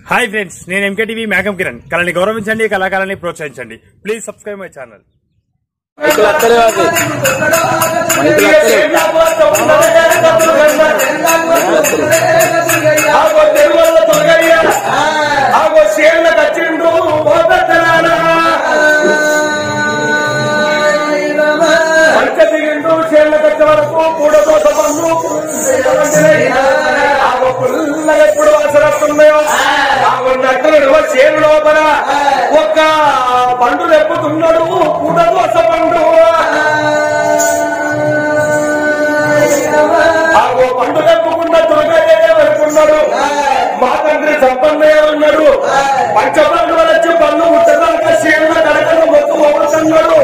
Hi friends నేను MKTV మేఘం కిరణ్ కళని గౌరవించండి కళాకారాన్ని ప్రోత్సహించండి ప్లీజ్ సబ్స్క్రైబ్ మై ఛానల్ మైకులు అత్తలేవు అది మైకులు అత్తలేవు ఆగో తెలుగుల తొలగయ్య ఆగో శేళ్ళ కచ్చిండు పోతనానా పంచ దిగిండు శేళ్ళ కచ్చ వరకు కూడదోస పండు ఆగో పుల్లగా ఎప్పుడు వాసనస్తున్నాయో ఆగో నట్టుడు చేను లోపల ఒక పండు రెప్పుతున్నాడు కూడదోస పండు ఆగో పండు తప్పకుండా దుర్గయ్య పెట్టుకున్నాడు మా తండ్రి సంపన్నయ్య ఉన్నాడు పంచపండు వచ్చి పన్ను ముట్టదాక శీల కడకలు మొత్తం అవుతున్నాడు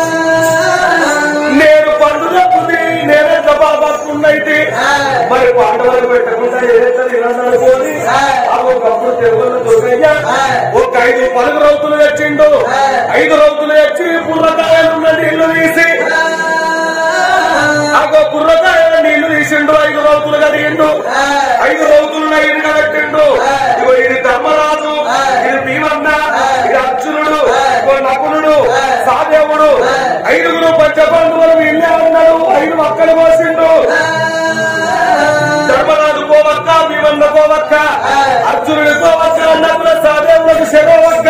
నేను పండు తప్పుది నేనెంత బాబాకున్నైతే మరి పాండవులకు పెట్టకుండా ఏదైతే నిలబడాలి పోని ఆగో ఒకప్పుడు తెలుగులో దుర్గయ్య ఒక ఐదు పలుగు రౌతులు తెచ్చిండు ఐదు రౌతులు తెచ్చి పుల్లకాయలున్న నీళ్లు తీసి ఆగో కుర్రకాయల నీళ్లు తీసిండు ఐదు రౌతులు కడిగిండు ఐదు రౌతులు నైరుగా పెట్టిండు ఇగో ఇది ధర్మరాజు ఇది భీమన్న ఇది అర్జునుడు ఇగో నకులుడు సాదేవుడు ఐదుగురు పంచపాండవులు వీళ్ళే ఉన్నాడు ఐదు మక్కలు పోసిండు ధర్మరాజు పోవక్క భీమన్న పోవక్క అర్జునుడు పోవక్క నకుల సాదేవులకు శరవక్క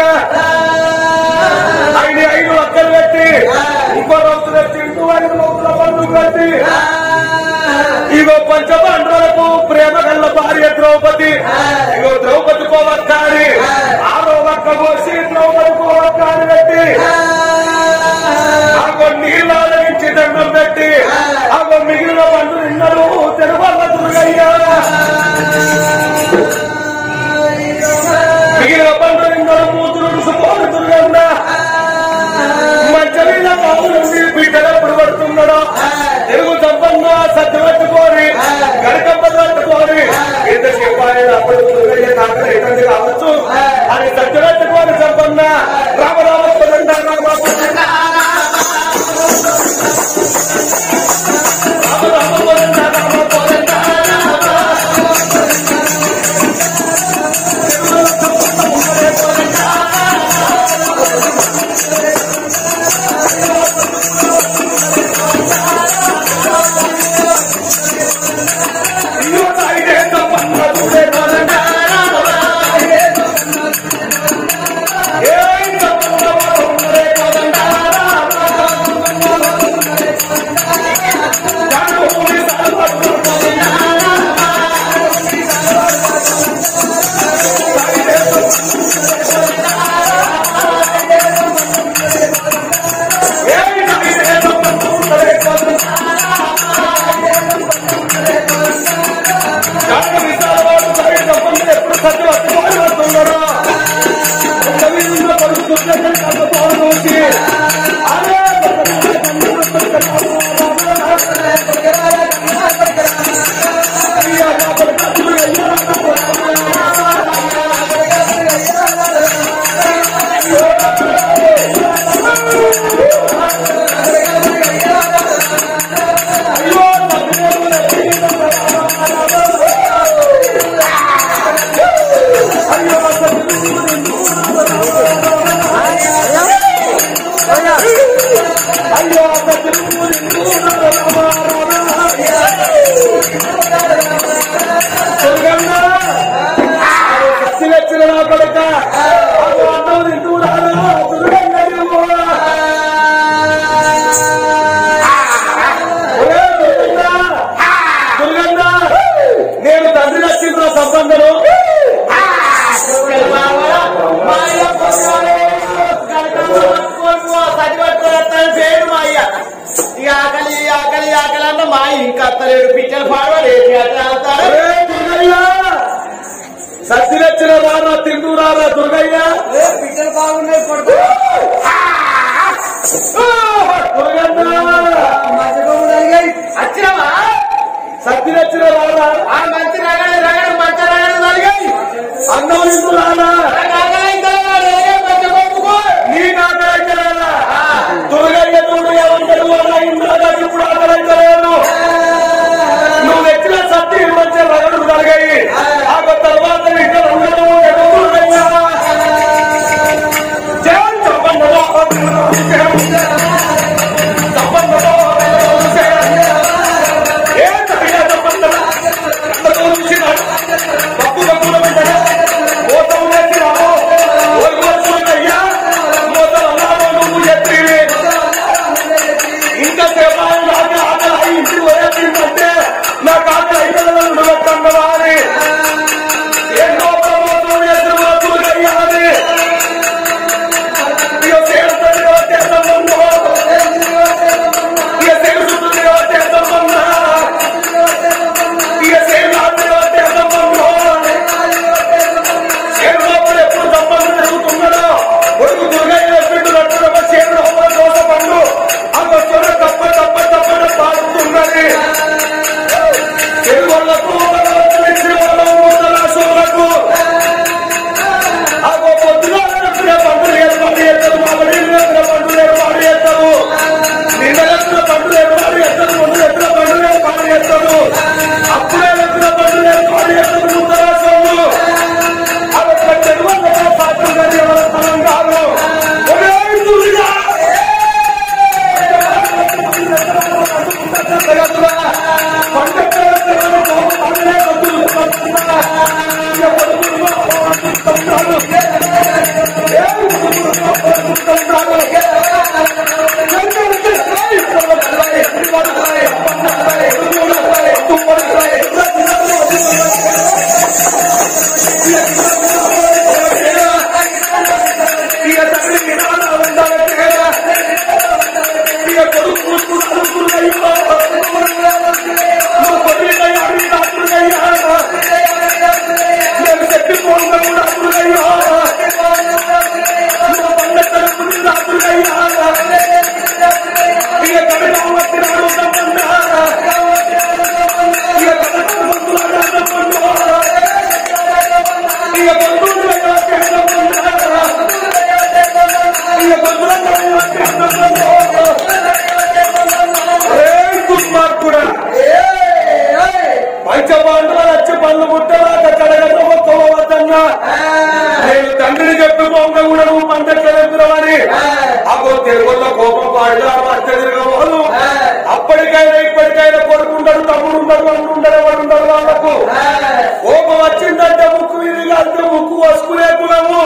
ఆయన ఐదు ఒక్కలు పెట్టి ఇంకో రోజులు తింటూ ఐదు రోజుల పండుగ పెట్టి ఇగో పంచపాండవులకు ప్రేమ గల్ల భార్య ద్రౌపది ఇగో ద్రౌపది పోవక్కాని ఆరో ఒక్క పోసి ద్రౌపది పోవక్కాని పెట్టి ఆగో నీళ్ళ నుంచి దండం పెట్టి ఆగో మిగిలిన పండు నిన్నలు తెలుగు దుర్గయ్యా మిగిలిన పండు నిన్నలు కూతురు సుపోరు దుర్గన్న మంచమైన బాబులుండి బిడ్డలప్పుడు పడుతున్నాడో తెలుగు సంపన్న సత్య పట్టుకోని గడకంప పట్టుకోని ఇంత చెప్పాలి అప్పుడు దుర్గయ్య తాకలు ఎటువంటి కావచ్చు అని సత్య పట్టుకోని సంపన్న రామరామ పొందండ రామ పొందండ రామ రామ పొందండ రామ పొందండ ఇల్లు తాగితే సంపన్న చూడే పొందండ ఏయ్ సంపన్న పొందే పొందండ జాను ఊరి సాల్పట్టు ఏయ్ తాగితే సంపన్న చూడే పొందండ జాను విశాలవాడు సైడ్ సంపన్న ఎప్పుడు సత్యం అట్టుకోవాలి వస్తున్నారో అయ్యో కత్తి వచ్చిన నా కొడుక అది అన్నం తింటూ రాదు దుర్గంగా నువ్వు. ఒరే దుర్గంగా, దుర్గంగా, నేను తండ్రి వచ్చిన సంబంధను ఆకలి ఆకలి ఆకలి అన్న మా ఇంకా అత్తలేడు పిచ్చలు పాడలేదు ఒరే దుర్గయ్య సత్తి వచ్చిన రారా తింటూ రారా దుర్గయ్య పిచ్చలు బాగున్నాయి కొడుకు వచ్చినావా సత్తి వచ్చిన రారా ఆ మంచి రగడ రగడ మంచి రగడ కలిగాయి అన్నం తింటూ రారా నీ నాకైతే రారా దుర్గయ్య చూడు ఏమంటాడు వాళ్ళ ఇంట్లో నాకు ఇప్పుడు ఆకలించలేను నువ్వు ఎక్కిన సత్తి మంచి రగడు కలిగాయి ఆ తర్వాత నీ ఇక్కడ ఉండడం ఎదురు పంచపాండవ లక్ష పళ్ళు ముట్టలాక కడగట మొక్కవద్దన్నా నేను తండ్రిని చెప్పి బొమ్మ కూడా నువ్వు పంటకెళ్తున్నావని అగో తెలుగులో కోపం పాడుగా మధ్య తిరగబోదు అప్పటికైనా ఇప్పటికైనా కొడుకుంటాడు తమ్ముడు ఉండడు అమ్ముడు ఉండడు వాడు ఉండడు వాళ్ళకు కోపం వచ్చిందంటే ముక్కు విరిగా అంటే ముక్కు వసుకునే కులము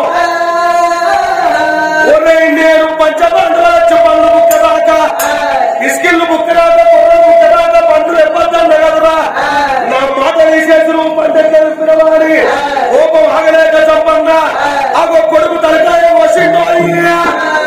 ఒరే నేను పంచబండ్ల లక్ష పళ్ళు ముక్కదాకా ఇస్కిళ్ళు ముక్కదాకా కొర్ర ముక్కదాకా పండ్లు ఎప్పదండ కదరా నా మాట తీసేసి నువ్వు పంటకెళ్తున్నావని కోపం ఆగలేక సంపన్న అగో కొడుకు తలకాయ వసిండు అయ్యా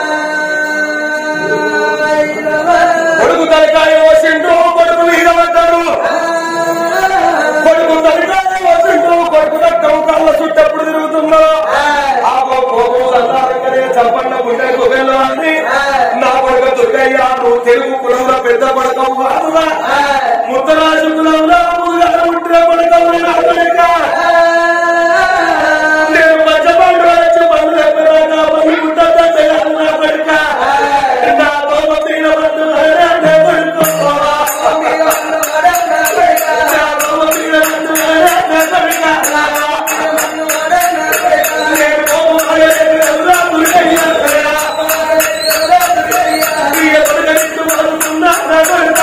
కొడుకు తలకాయ వసిండు కొడుకు వీరమంటాడు కొడుకు తలకాయ వసిండు కొడుకు రక్తం కళ్ళ చుట్టప్పుడు తిరుగుతున్నా ఆగో కోపం సంతానంగానే చంపన్న గుండె గుబెలో అని నా కొడుకు దుర్గయ్య నువ్వు తెలుగు కులంలో పెద్ద పడకం కాదురా ముత్తరాజు కులంలో ముందుగా ఉంటున్న పడకం నా కొడుక నేను మధ్యపండు వచ్చి పనులు ఎక్కడాక పని ఉంటుందంటే నా కొడుక నా తోమ తీర పట్టు నా కొడుకు నా తోమ తీర పట్టు నా కొడుక నేను కోపం ఆగలేదు ఎవరా దుర్గయ్య ఈ ఎప్పుడు కట్టు మారుతున్నా నా కొడుక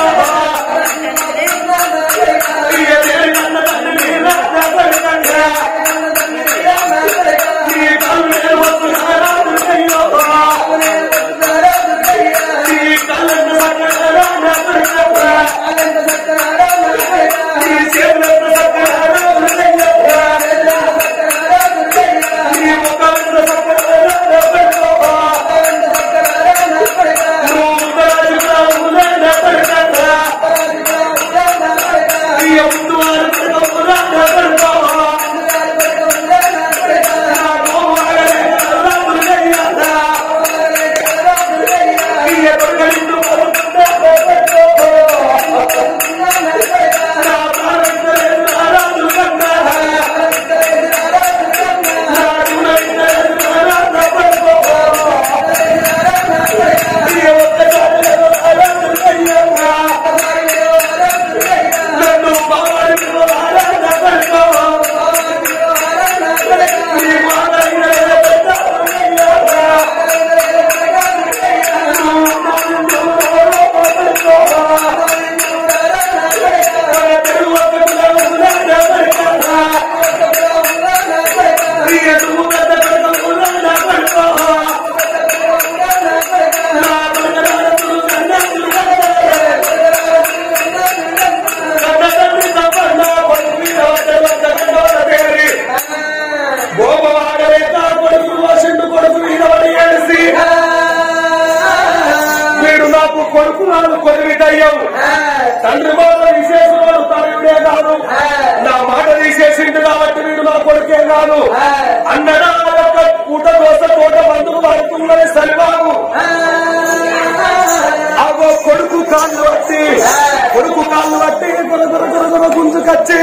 వీడు నాకు కొడుకు నాడు కొరివిటయ్యం తండ్రి బాధ విశేషవాడు తనయుడే కాదు నా మాట తీసేసిండు కాబట్టి వీడు నా కొడుకే కాదు అన్నడా యొక్క పూట దోశ తోట మందులు పడుతున్నది సరిబాబు అగో కొడుకు కాళ్ళు పట్టి కొడుకు కాళ్ళు పట్టి గుర గుర గుర గుర గుంజుకొచ్చి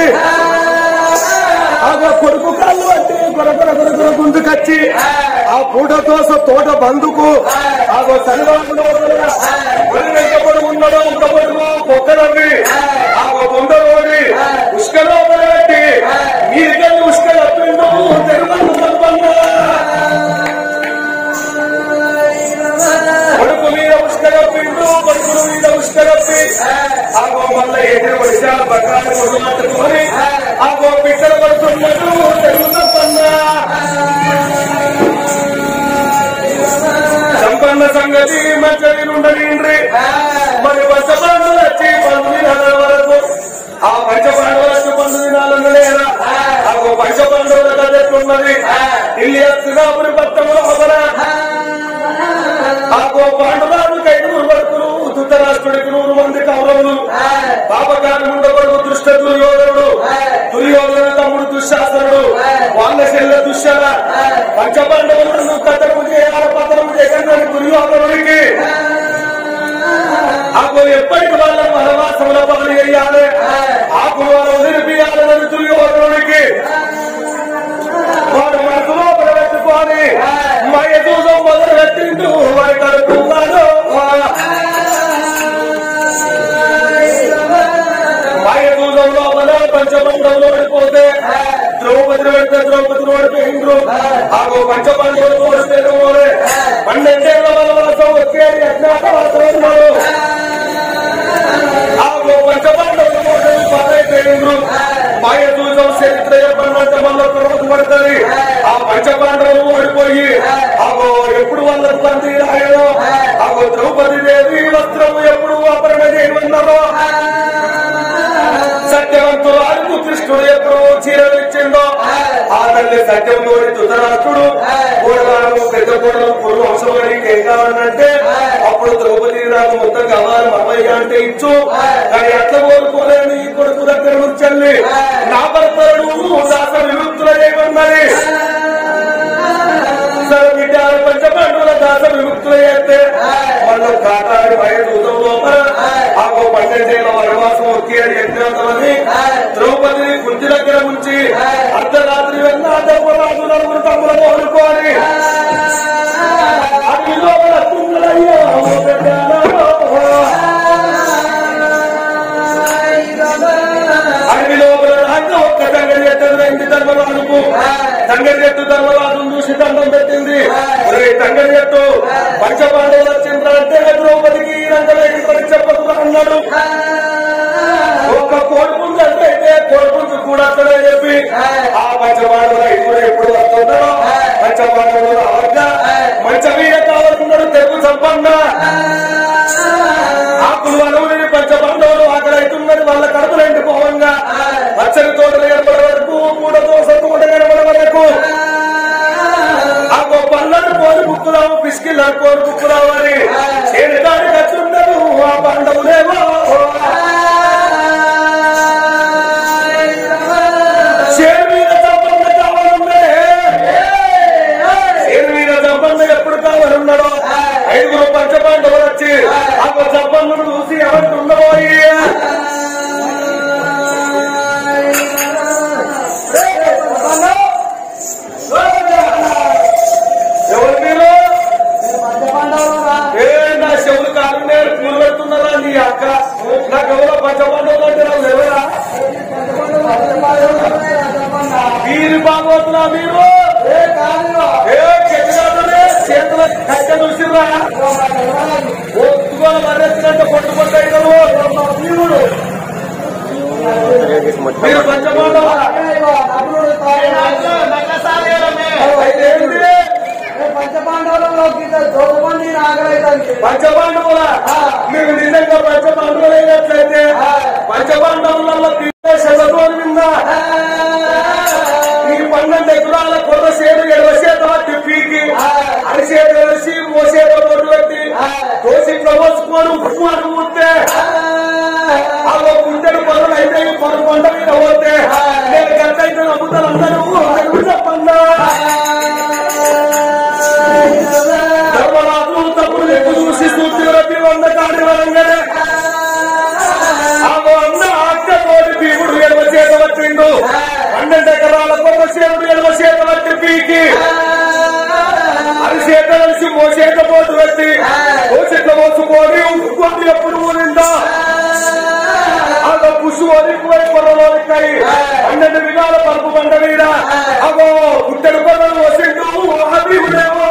అగో కొడుకు కాళ్ళు పట్టి గుర గుర గుర గుర గుంజుకొచ్చి ఆ పూట దోశ తోట బందుకు అగో సరిబాబు వెంకపడు ఉన్నాడు ఇంకపడు పొక్కనవి ఆగో ముందరోడి ఉష్కలో పెట్టి మీరికెళ్ళి ఉష్కలు అప్పిండు తెలుగు సంపన్నా కొడుకు మీద ఉష్కరప్పిండు కొడుకుల మీద ఉష్కరప్పి ఆగో మళ్ళీ ఎదురు వర్షాలు బకాలు కొడుకుని ఆగో పిట్టలు పడుతున్నాడు తెలుగు తప్పన్నా పంచబంధువుల కథ ఎట్లున్నది ఢిల్లీ శ్రీరాముని పట్టణంలో అవల ఆగో పాండవాలు ఐదుగురు వరకులు ధృతరాష్ట్రుడికి నూరు మంది కౌరవులు పాపకాన్ని ఉండకూడదు దృష్ట దుర్యోధనుడు దుర్యోధను తమ్ముడు దుశ్శాసనుడు వాళ్ళ చెల్లె దుశ్శల పంచపాండవులను కథకు చేయాలి పతనం చేయగలని దుర్యోధనుడికి ఆకు ఎప్పటికి వాళ్ళ వనవాసముల పాలు చేయాలి ఆకు వాళ్ళు వదిలిపియాలని దుర్యోధనుడికి వాడు మనసులో ప్రవేశించుకొని మయ దూరం మొదలు పెట్టిండు వారి కడుపున్నాడు మయ దూరం లోపల పంచబంధంలో ఓడిపోతే ద్రౌపది పెడితే ద్రౌపది ఓడిపోయిండ్రు ఆగో పంచబంధువులు ఓడిపోయిన వాడే పన్నెండేళ్ల వనవాసం వచ్చే అజ్ఞాతవాసం ఉన్నారు ఆగో పంచబంధువులు ఓడిపోయి పాలైపోయిండ్రు మాయ దూరం చరిత్ర ఏర్పడినంత మళ్ళీ తర్వాత పడుతుంది ఆ పంచపాండవులు ఓడిపోయి ఆగో ఎప్పుడు వాళ్ళకు బందీ రాయడో ఆగో ద్రౌపది దేవి వస్త్రము ఎప్పుడు అపరణ చేయమన్నారో సత్యవంతుడు అడుగు కృష్ణుడు ఎప్పుడు చీరలు ఇచ్చిండో ఆ తల్లి సత్యం తోడి ధృతరాష్ట్రుడు కూడగాను పెద్ద కూడలు పొరుగు వంశంలోనికి ఏం కావాలంటే అప్పుడు ద్రౌపది రాజు మొత్తం కావాలి మమ్మయ్య అంటే ఇచ్చు కానీ ఎట్లా కోరుకోలేని ఈ కొడుకు దగ్గర నుంచి వెళ్ళి నా భర్తడు దాస విముక్తుల చేయమన్నది సరే బిడ్డ పంచపాండవుల దాస విముక్తులు చేస్తే వాళ్ళు కాటాడి బయట దూతం లోపల ఆగో పన్నెండేళ్ల వనవాసం ఒకే అని చెప్పినంతమని ద్రౌపదిని కుంతి దగ్గర ఉంచి అర్ధరాత్రి వెళ్ళిన ధర్మరాజు నలుగురు తమ్ములను కోరుకోని అడవి లోపల కుండలయ్యో అడవి లోపల రాజ్యం ఒక్క తంగడి చెట్టు రెండు ధర్మరాజుకు తంగడి చెట్టు ధర్మరాజును చూసి దండం పెట్టింది ఒరే తంగడి చెట్టు పంచపాండవులు వచ్చిండ్రా అంటే ద్రౌపదికి రంగమే చెప్పదు అన్నాడు ఒక్క కోడిపుంజు అంటే కోడిపుంజు కూడా అక్కడే చెప్పి ఆ పంచపాండవుల ఐదుగురు ఎప్పుడు వస్తున్నారో పంచపాండవులు రావద్దా మంచ మీద కావాలన్నాడు తెలుగు సంపన్న ఆకులు అనువుని పంచపాండవులు ఆకలి అవుతున్నది వాళ్ళ కడుపులు ఎండిపోవంగా పచ్చని తోటలు కనబడే వరకు మూడ దోశ తోట కనబడే వరకు ఆ పళ్ళను కోరి బుక్కురావు పిసికిళ్ళ కోరి బుక్కురావు అని చేను దాని ఖర్చుండదు ఆ పండవులేమో చేను మీద సంపన్న కావాలన్నదే చేను మీద సంపన్న ఎప్పుడు కావాలన్నాడో ఐదుగురు పంచపాండవులు వచ్చి ఆ సంపన్నుడు చూసి ఎవరికుండబోయి ఎవరు మీరు ఏ నా చెవులు కాదు నేను పూలు పెడుతున్నారా నీ అక్క నాకు ఎవరో పంచపాండవులు అంటే నాకు ఎవరా మీరు బాగోతున్నా మీరు ఏ చెట్టుగానే చేతుల కట్ట చూసిర్రా ఒత్తుకొని మరెత్తినట్టు పొట్టు పొట్టు అయినవు భీముడు మీరు పంచపాండవా అయితే ఏంటి? పంచపాండవుల మీకు నిజంగా పంచపాండవులు అయినట్లయితే పంచపాండవులలో శతకోని నింద ఈ పన్నెండు ఎకరాల కొర్ర సేను ఎడవ చేత పట్టి పీకి అరిచేత వేసి మోసేత పొట్టు పెట్టి దోషిట్లో పోసుకొని ఉప్పు అని ఊస్తే అలా గుండెలు పనులు అయితే ఈ పనులు పంట మీద పోతే నేను గంట అయితే నమ్ముతాను అందరూ అందరూ చెప్పండా ధర్మరాజు తప్పుడు ఎక్కువ చూసి సూర్యుడు రప్పి వంద కాడి వరంగానే ఆమె అన్న అక్క తోటి భీముడు ఎడవ చేత పట్టిండు పన్నెండు ఎకరాల కొత్త సేనుడు ఎడవ చేత పట్టి పీకి అది చేత కలిసి మోసేత పోటు పెట్టి మోసెట్ల మోసుకొని ఉప్పుకొని ఎప్పుడు ఊరిందా అదో పుషు ఒలిపోయి పొరలోనికాయి పన్నెండు విధాల పరుపు బండ మీద అగో గుట్టెడు పొరలు వసిండు అభివుడేమో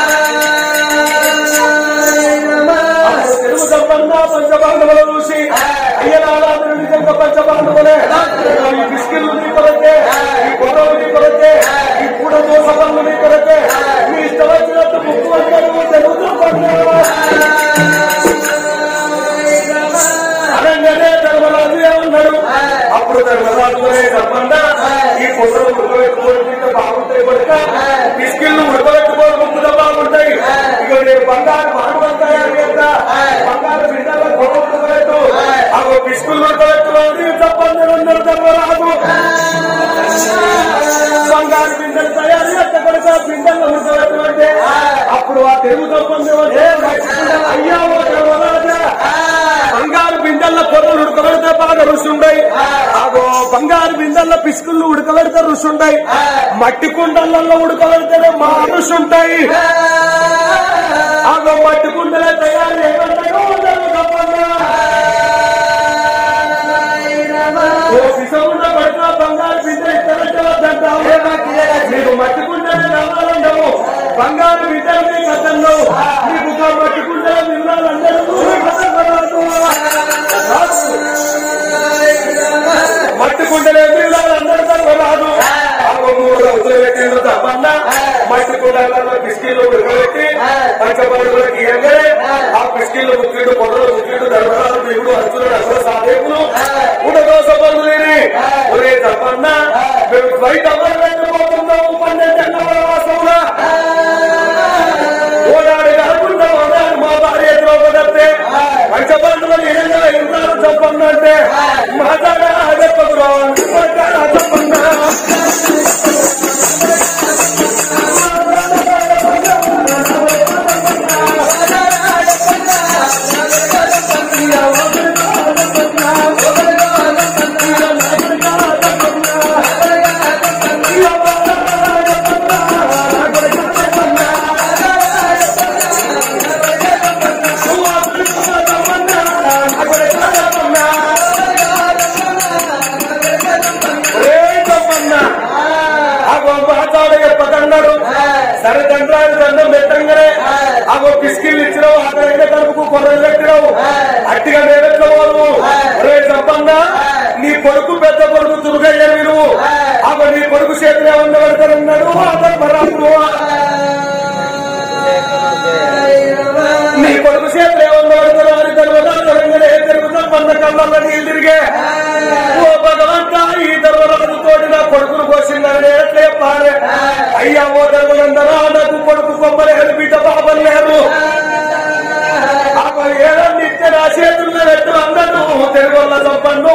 తెలుగు సంబంధ పంచబాంధవులు చూసి అయ్యనాడు నిజంగా పంచబాంధవులే ఈ బిస్కిళ్ళు నీ కొరకే ఈ గొడవలు నీ కొరకే ఈ కూడ దోస పనులు నీ కొరకే మీ ఇష్టం వచ్చినట్టు ముక్కు వంటలు తెలుగు అనగానే ధర్మరాజు ఏమన్నాడు అప్పుడు ధర్మరాజు సంబంధ ఈ కుట్రలు లేక బిస్కిళ్ళు ఉడకబెట్టుకోని ముక్కుతో బాగుంటాయి ఇక నేను బంగారు మానవ తయారు చేస్తా బంగారు బిడ్డల గొప్ప ఉడకబెట్టు అవి బిస్కులు ఉడకబెట్టుకోని తప్పని అందరూ తప్పరాదు బంగారు బిందెలు తయారు చేస్తే కనుక బిందెలు ఉడకబెట్టు అంటే అప్పుడు ఆ తెలుగు తప్పని అయ్యా ఓ దేవరాజా బంగారు బిందెల్లో పొరలు ఉడకబెడితే బాగా రుచి ఉండయి అగో బంగారు బిందెల్లో పిసుకుళ్ళు ఉడకబెడితే రుచి ఉండయి మట్టి కుండలలో ఉడకబెడితేనే మా రుచి ఉంటాయి అగో మట్టి కుండలే తయారు ఏమంటారో అందరూ చెప్పండి. ఓ పిసగుండ పడిన బంగారు బిందె ఇస్తారంటే వద్దంటావు. మీకు మట్టి కుండలే కావాలంటావు బంగారు బిడ్డలు మీకు అద్దన్నావు మీకు ఒక మట్టి కుండలే విన్నాలందరూ మట్టి కుండలే విన్నాలందరూ రాదు అగో మూడు రోజులు పెట్టిండ్రు తప్పన్నా మట్టి కుండలలో బిస్కీలు ఉడకబెట్టి పంచబడులకు ఇయ్యగానే ఆ బిస్కీలు ముక్కిడు పొడలు ముక్కిడు ధర్మరాలు దేవుడు అర్జునుడు అసలు సాధేపులు ఉండదోస పనులేని ఒరే తప్పన్నా మేము బయట ఎవరు వెళ్ళిపోతున్నాము పన్నెండు వాసంలో ఓడాడి కాకుండా ఓడాడు మా భార్య ద్రౌపదత్తే పంచబంధువులు ఏదైనా వెళ్తారు చెప్పందంటే మాట్లాడా చెప్పదురా మాట్లాడా చెప్పన్నా చెప్పకన్నాడు సరే తండ్రాలు దండం పెట్టంగానే అగో పిస్కిల్ ఇచ్చినావు అతనైన కడుపుకు కొర్రలు పెట్టినావు అట్టిగా నేనెట్లవాడు రే చెప్పన్నా నీ కొడుకు పెద్ద కొడుకు దుర్గయ్యవి నువ్వు అగో నీ కొడుకు చేతిలో ఉండబడతానన్నాడు అతను మరాత్మ నీ కొడుకు చేతులు ఏమన్నాడు అని తర్వాత తెలంగాణ తిరుగుతాం మన కళ్ళల్లో నీళ్ళు తిరిగే ఓ భగవంత ఈ ధర్మరాజు తోటి నా కొడుకును కోసిందని ఎట్లే పాడే అయ్యా ఓ ధర్మనందరా నాకు కొడుకు కొమ్మలేరు బిడ్డ పాపం లేరు అప్పుడు ఏదో నిత్య నా చేతుల్లో పెట్టు అందరూ తెలుగు వల్ల చెప్పండు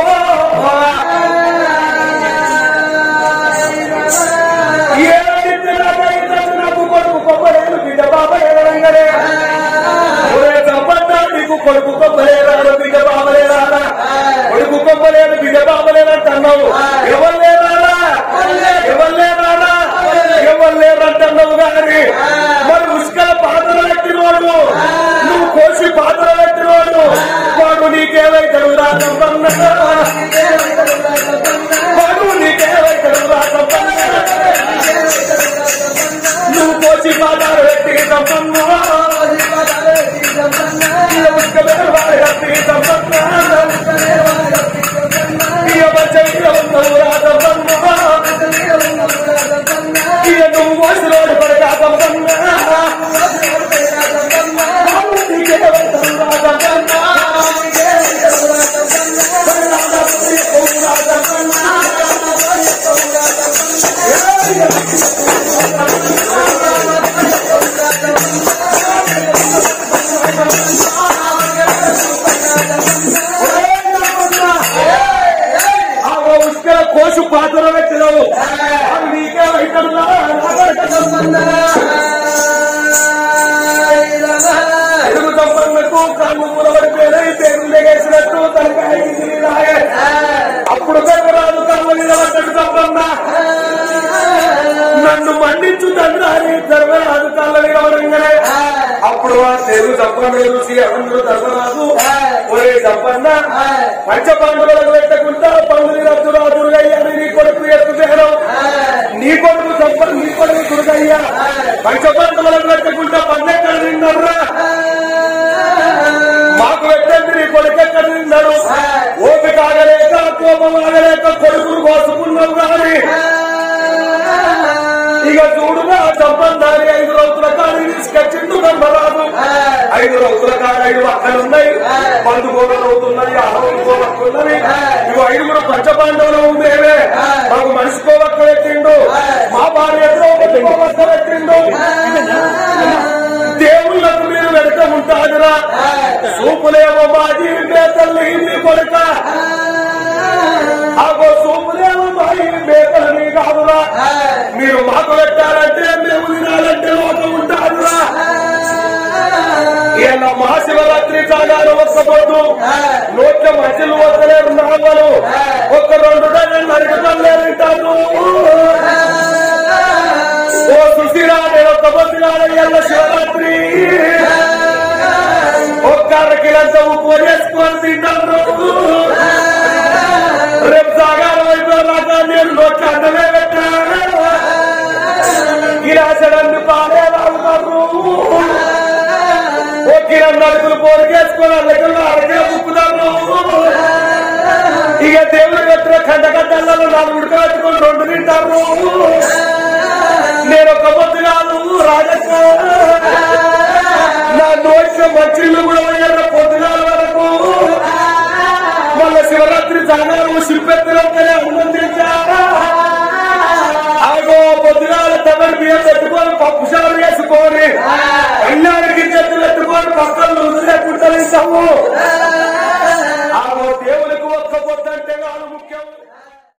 ఏదో నిత్య నా చేతుల్లో నాకు కొడుకు కొమ్మలేరు బిడ్డ పాప ఎదరంగనే ఒరే తప్పన్నా నీకు కొడుకు కొమ్మలేరా బిడ్డ బాబలేరా కొడుకు కొమ్మలేరు బిడ్డ బాబలేరంట అన్నావు ఎవరు లేరారా ఎవరు లేరారా ఎవరు లేరంటున్నావు కానీ మరి ఉసుకల పాత్ర పెట్టినవాడు నువ్వు కోసి పాత్ర పెట్టినవాడు వాడు నీకేమైతాడు రా తప్పన్నా వాడు నీకేమైతాడు రా తప్పన్నా నువ్వు కోసి పాత్ర పెట్టి తప్పన్నా కోసు పాత్ర పెట్టినావు అవి నీకే వైకల్లా ఎదురు సంపన్నకు కన్ను మూలబడిపోయినాయి పేరు లేగేసినట్టు తలకాయ కిందికి రాయే. అప్పుడు గర్వరాజు కన్ను నిలబడ్డట్టు సంపన్న నన్ను మన్నించు తండ్రి అని ధర్మరాజు కళ్ళ నిలవడంగానే అప్పుడు ఆ తెలుగు సంపన్న చూసి అందరూ ధర్మరాజు ఒరే సంపన్న పంచ పండుగలకు పెట్టకుండా పండుగ దురాదురుగయ్య అని నీ కొడుకు ఎత్తు చేయడం నీ కొడుకు సంపన్న నీ కొడుకు దుర్గయ్య పంచ పండుగలకు పెట్టకుండా పండెక్కడ నిన్నర్రా మాకు పెట్టండి నీ కొడుకు ఎక్కడ నిన్నాడు ఓపిక ఆగలేక కోపం ఆగలేక కొడుకును కోసుకున్నావు కానీ ఇక చూడు ముందుగా సంబంధాన్ని ఐదు రోజుల కాడి తీసుకొచ్చిండు ధర్మరాజు ఐదు రోజుల కాడ ఐదు అక్కలున్నాయి పండుగోలు అవుతున్నాయి ఆరోగ్యన్నవి ఇవి ఐదుగురు పంచపాండవులు మేమే మాకు మనిషికో ఒక్క పెట్టిండు మా భార్య ద్రౌపదికో ఒక్క పెట్టిండు దేవుళ్ళకు మీరు వెనుక ఉంటాదురా సూపులేమో మాజీ తల్లి నీ కొడుక ఆగో సూపులేమో మాజీ మేకలని కాదురా మీరు మాకు పెట్టాలంటే మేము తినాలంటే లోకం ఉంటాదురా ఇలా మహాశివరాత్రి చాలాను ఒక్క పొద్దు నోట్ల మధ్యలో వస్తలేరు నామలు ఒక్క రెండు డజన్ నరుగుతలే వింటారు ఓ సుశీరా నేను ఒక్క పొద్దుగా ఎల్ల శివరాత్రి ఒక్క అరకిలంత ఉప్పు చేసుకొని తింటాను రేపు సాగారం అయిపోయినాక నేను నోట్ల అన్నమే పెట్టాను ఇలా సడన్ పాడే రావుతారు ఓ కిరణ్ నడుకులు పోరుకేసుకొని అల్లెక్కలు అరకిల ముక్కుతారు ఇక దేవుడు కట్టిన కంట కట్టల్లో నాలుగు ఉడకబెట్టుకొని రెండు తింటారు నేను ఒక పొద్దుగాను రాజక్క నా నోట్ల మంచిళ్ళు కూడా పోయారు పొద్దుగాల వరకు మళ్ళా శివరాత్రి జాగారం శిల్పెత్తులంటే ఆనందించా ఆగో పొద్దుగాల తమరి బియ్యం పెట్టుకొని పప్పు సారు వేసుకొని కళ్యాణకి చెట్లు పెట్టుకొని పక్కన వదిలే పుట్టలిస్తాము